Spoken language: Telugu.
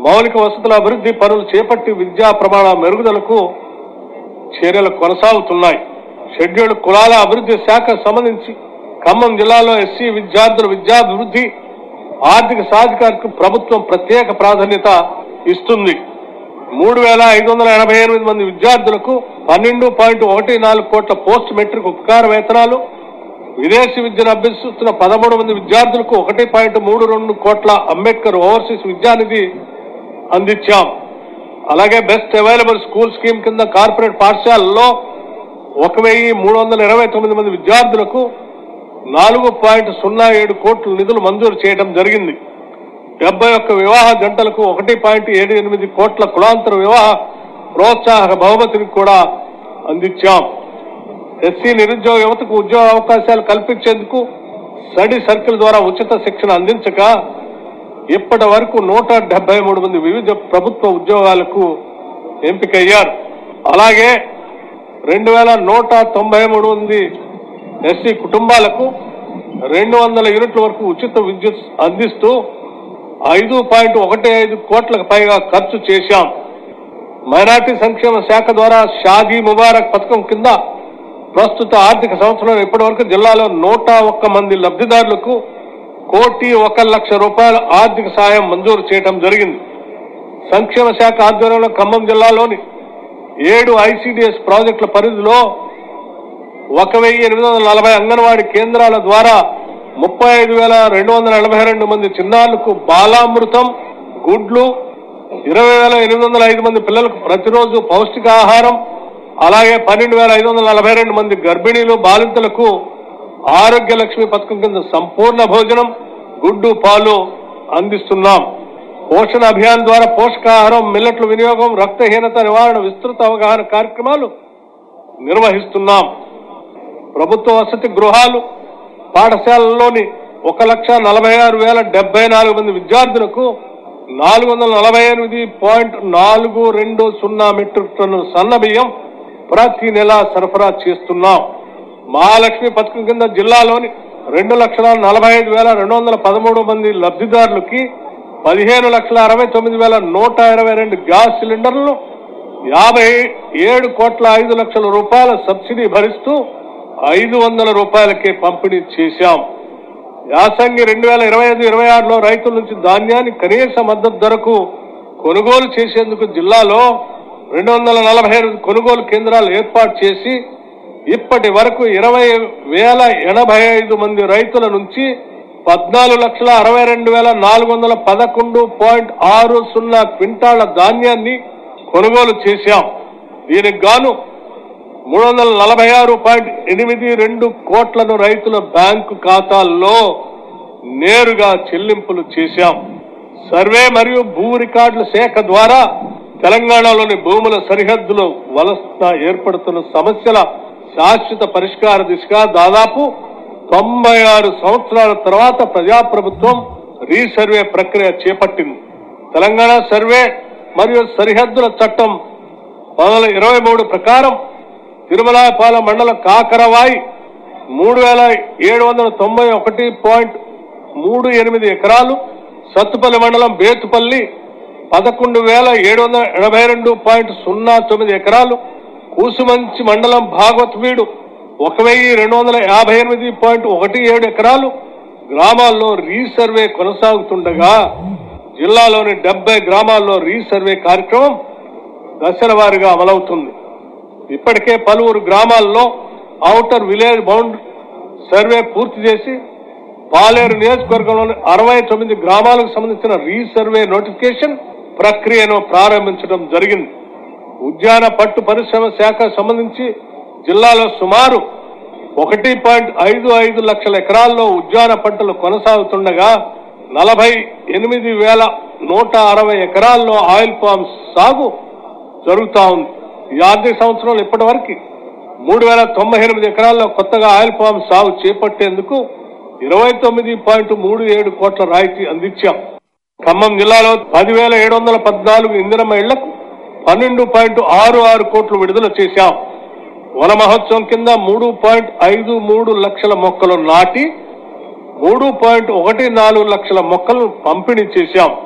మౌలిక వసతుల అభివృద్ధి పనులు చేపట్టి విద్యా ప్రమాణ మెరుగుదలకు చర్యలు కొనసాగుతున్నాయి షెడ్యూల్డ్ కులాల అభివృద్ధి శాఖ సంబంధించి ఖమ్మం జిల్లాలో ఎస్సీ విద్యార్థుల విద్యాభివృద్ధి ఆర్థిక సాధికారికి ప్రభుత్వం ప్రత్యేక ప్రాధాన్యత ఇస్తుంది మూడు వేల ఐదు వందల ఎనభై ఎనిమిది మంది విద్యార్థులకు పన్నెండు పాయింట్ ఒకటి నాలుగు కోట్ల పోస్ట్ మెట్రిక్ ఉపకార వేతనాలు విదేశీ విద్యను అభ్యసిస్తున్న పదమూడు మంది విద్యార్థులకు ఒకటి పాయింట్ మూడు రెండు కోట్ల అంబేద్కర్ ఓవర్సీస్ విద్యానిధి అందించాం అలాగే బెస్ట్ అవైలబుల్ స్కూల్ స్కీమ్ కింద కార్పొరేట్ పాఠశాలల్లో ఒక వెయ్యి మూడు వందల ఇరవై తొమ్మిది మంది విద్యార్థులకు నాలుగు పాయింట్ సున్నా ఏడు కోట్ల నిధులు మంజూరు చేయడం జరిగింది డెబ్బై ఒక్క వివాహ జంటలకు ఒకటి పాయింట్ ఏడు ఎనిమిది కోట్ల కులాంతర వివాహ ప్రోత్సాహక బహుమతిని కూడా అందించాం ఎస్సీ నిరుద్యోగ యువతకు ఉద్యోగ అవకాశాలు కల్పించేందుకు స్టడీ సర్కిల్ ద్వారా ఉచిత శిక్షణ అందించక ఇప్పటి వరకు నూట డెబ్బై మూడు మంది వివిధ ప్రభుత్వ ఉద్యోగాలకు ఎంపికయ్యారు అలాగే రెండు వేల నూట తొంభై మూడు మంది ఎస్సీ కుటుంబాలకు రెండు వందల యూనిట్ల వరకు ఉచిత విద్యుత్ అందిస్తూ ఐదు పాయింట్ ఒకటి ఐదు కోట్లకు పైగా ఖర్చు చేశాం మైనార్టీ సంక్షేమ శాఖ ద్వారా షాదీ ముబారక్ పథకం కింద ప్రస్తుత ఆర్థిక సంవత్సరంలో ఇప్పటి వరకు జిల్లాలో నూట ఒక్క మంది లబ్ధిదారులకు కోటి ఒక లక్ష రూపాయల ఆర్థిక సాయం మంజూరు చేయడం జరిగింది సంక్షేమ శాఖ ఆధ్వర్యంలో ఖమ్మం జిల్లాలోని ఏడు ఐసిడిఎస్ ప్రాజెక్టుల పరిధిలో ఒక వెయ్యి ఎనిమిది వందల నలభై అంగన్వాడీ కేంద్రాల ద్వారా ముప్పై ఐదు వేల రెండు వందల ఎనభై రెండు మంది చిన్నారులకు బాలామృతం గుడ్లు ఇరవై వేల ఎనిమిది వందల ఐదు మంది పిల్లలకు ప్రతిరోజు పౌష్టికాహారం అలాగే పన్నెండు వేల ఐదు వందల నలభై రెండు మంది గర్భిణీలు బాలింతలకు ఆరోగ్య లక్ష్మి పథకం కింద సంపూర్ణ భోజనం గుడ్డు పాలు అందిస్తున్నాం పోషణ అభియాన్ ద్వారా పోషకాహారం మిల్లెట్ల వినియోగం రక్తహీనత నివారణ విస్తృత అవగాహన కార్యక్రమాలు నిర్వహిస్తున్నాం ప్రభుత్వ వసతి గృహాలు పాఠశాలల్లోని ఒక లక్ష నలభై ఆరు వేల డెబ్బై నాలుగు మంది విద్యార్థులకు నాలుగు వందల నలభై ఎనిమిది పాయింట్ నాలుగు రెండు సున్నా మెట్రిక్ టన్నుల సన్న బియ్యం ప్రతి నెల సరఫరా చేస్తున్నాం మహాలక్ష్మి పథకం కింద జిల్లాలోని రెండు లక్షల నలభై ఐదు వేల రెండు వందల పదమూడు మంది లబ్ధిదారులకి పదిహేను లక్షల అరవై తొమ్మిది వేల నూట ఇరవై రెండు గ్యాస్ సిలిండర్లను యాభై ఏడు కోట్ల ఐదు లక్షల రూపాయల సబ్సిడీ భరిస్తూ ఐదు వందల రూపాయలకే పంపిణీ చేశాం యాసంగి రెండు వేల ఇరవై ఐదు ఇరవై ఆరులో రైతుల నుంచి ధాన్యాన్ని కనీస మద్దతు ధరకు కొనుగోలు చేసేందుకు జిల్లాలో రెండు వందల నలభై ఎనిమిది కొనుగోలు కేంద్రాలు ఏర్పాటు చేసి ఇప్పటి వరకు ఇరవై వేల ఎనభై ఐదు మంది రైతుల నుంచి పద్నాలుగు లక్షల అరవై రెండు వేల నాలుగు వందల పదకొండు పాయింట్ ఆరు సున్నా క్వింటాళ్ల ధాన్యాన్ని కొనుగోలు చేశాం దీనికి గాను మూడు వందల నలభై ఆరు పాయింట్ ఎనిమిది రెండు కోట్లను రైతుల బ్యాంకు ఖాతాల్లో నేరుగా చెల్లింపులు చేశాం సర్వే మరియు భూ రికార్డుల శాఖ ద్వారా తెలంగాణలోని భూముల సరిహద్దులో వలస ఏర్పడుతున్న సమస్యల శాశ్వత పరిష్కార దిశగా దాదాపు తొంభై ఆరు సంవత్సరాల తర్వాత ప్రజాప్రభుత్వం రీసర్వే ప్రక్రియ చేపట్టింది తెలంగాణ సర్వే మరియు సరిహద్దుల చట్టం పంతొమ్మిది ఇరవై మూడు ప్రకారం తిరుమలాపాలెం మండలం కాకరవాయి మూడు వేల ఏడు వందల తొంభై ఒకటి పాయింట్ మూడు ఎనిమిది ఎకరాలు సత్తుపల్లి మండలం బేతుపల్లి పదకొండు వేల ఏడు వందల ఎనభై రెండు పాయింట్ సున్నా తొమ్మిది ఎకరాలు కూసుమంచి మండలం భాగవత్ ఒక వెయ్యి రెండు వందల యాభై ఎనిమిది పాయింట్ ఒకటి ఏడు ఎకరాలు గ్రామాల్లో రీసర్వే కొనసాగుతుండగా జిల్లాలోని డెబ్బై గ్రామాల్లో రీసర్వే కార్యక్రమం దశల వారీగా అమలవుతుంది ఇప్పటికే పలువురు గ్రామాల్లో ఔటర్ విలేజ్ బౌండ్ సర్వే పూర్తి చేసి పాలేరు నియోజకవర్గంలోని అరవై తొమ్మిది గ్రామాలకు సంబంధించిన రీసర్వే నోటిఫికేషన్ ప్రక్రియను ప్రారంభించడం జరిగింది ఉద్యాన పట్టు పరిశ్రమ శాఖ సంబంధించి జిల్లాలో సుమారు ఒకటి పాయింట్ ఐదు ఐదు లక్షల ఎకరాల్లో ఉద్యాన పంటలు కొనసాగుతుండగా నలభై ఎనిమిది వేల నూట అరవై ఎకరాల్లో ఆయిల్ పామ్ సాగు జరుగుతా ఉంది ఈ ఆర్థిక సంవత్సరంలో ఇప్పటి వరకు మూడు వేల తొంభై ఎనిమిది ఎకరాల్లో కొత్తగా ఆయిల్ పామ్ సాగు చేపట్టేందుకు ఇరవై తొమ్మిది పాయింట్ మూడు ఏడు కోట్ల రాయితీ అందించాం ఖమ్మం జిల్లాలో పదివేల ఏడు వందల పద్నాలుగు ఇందిరమ్మ ఇళ్లకు పన్నెండు పాయింట్ ఆరు ఆరు కోట్లు విడుదల చేశాం వన మహోత్సవం కింద మూడు పాయింట్ ఐదు మూడు లక్షల మొక్కలు నాటి మూడు పాయింట్ ఒకటి నాలుగు లక్షల మొక్కలను పంపిణీ చేశాం